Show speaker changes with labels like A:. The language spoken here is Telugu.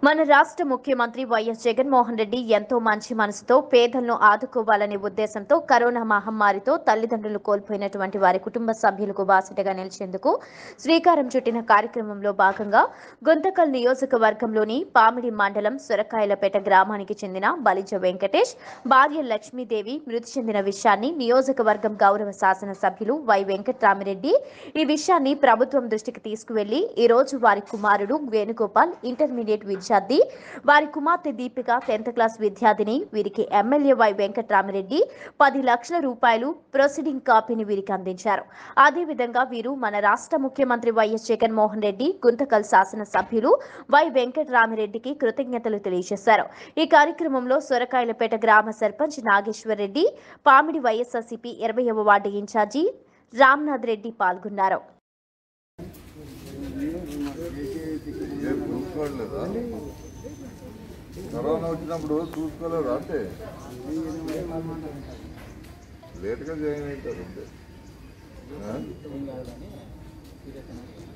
A: మన రాష్ట్ర ముఖ్యమంత్రి వైఎస్ జగన్మోహన్ రెడ్డి ఎంతో మంచి మనసుతో పేదలను ఆదుకోవాలనే ఉద్దేశంతో కరోనా మహమ్మారితో తల్లిదండ్రులు కోల్పోయినటువంటి వారి కుటుంబ సభ్యులకు బాసటగా నిలిచేందుకు శ్రీకారం చుట్టిన కార్యక్రమంలో భాగంగా గుంతకల్ నియోజకవర్గంలోని పామిడి మండలం సొరకాయలపేట గ్రామానికి చెందిన బలిజ వెంకటేష్ భార్య లక్ష్మీదేవి మృతి చెందిన విషయాన్ని నియోజకవర్గం గౌరవ శాసన సభ్యులు వై వెంకట్రామిరెడ్డి ఈ విషయాన్ని ప్రభుత్వం దృష్టికి తీసుకువెళ్లి ఈ రోజు వారి కుమారుడు వేణుగోపాల్ ఇంటర్మీడియట్ విద్యార్థి వారి కుమార్తె దీపిక టెన్త్ క్లాస్ విద్యార్థిని వీరికి ఎమ్మెల్యే వై వెంకట్రామిరెడ్డి పది లక్షల రూపాయలు ప్రొసీడింగ్ కాపీని వీరికి అందించారు అదేవిధంగా వీరు మన రాష్ట్ర ముఖ్యమంత్రి వైఎస్ జగన్మోహన్ రెడ్డి గుంతకల్ శాసన సభ్యులు వై వెంకట్రామిరెడ్డికి కృతజ్ఞతలు తెలియజేశారు ఈ కార్యక్రమంలో సొరకాయలపేట గ్రామ సర్పంచ్ నాగేశ్వర్ రెడ్డి పామిడి వైఎస్ఆర్సీపీ ఇరవైవ వార్డు ఇన్ఛార్జి రామ్నాథ్ రెడ్డి పాల్గొన్నారు
B: ఏం చూసుకోవట్లేదా కరోనా వచ్చినప్పుడు చూసుకోలేదా అంటే లేట్గా జాయిన్ అవుతారు అంతే ఆ?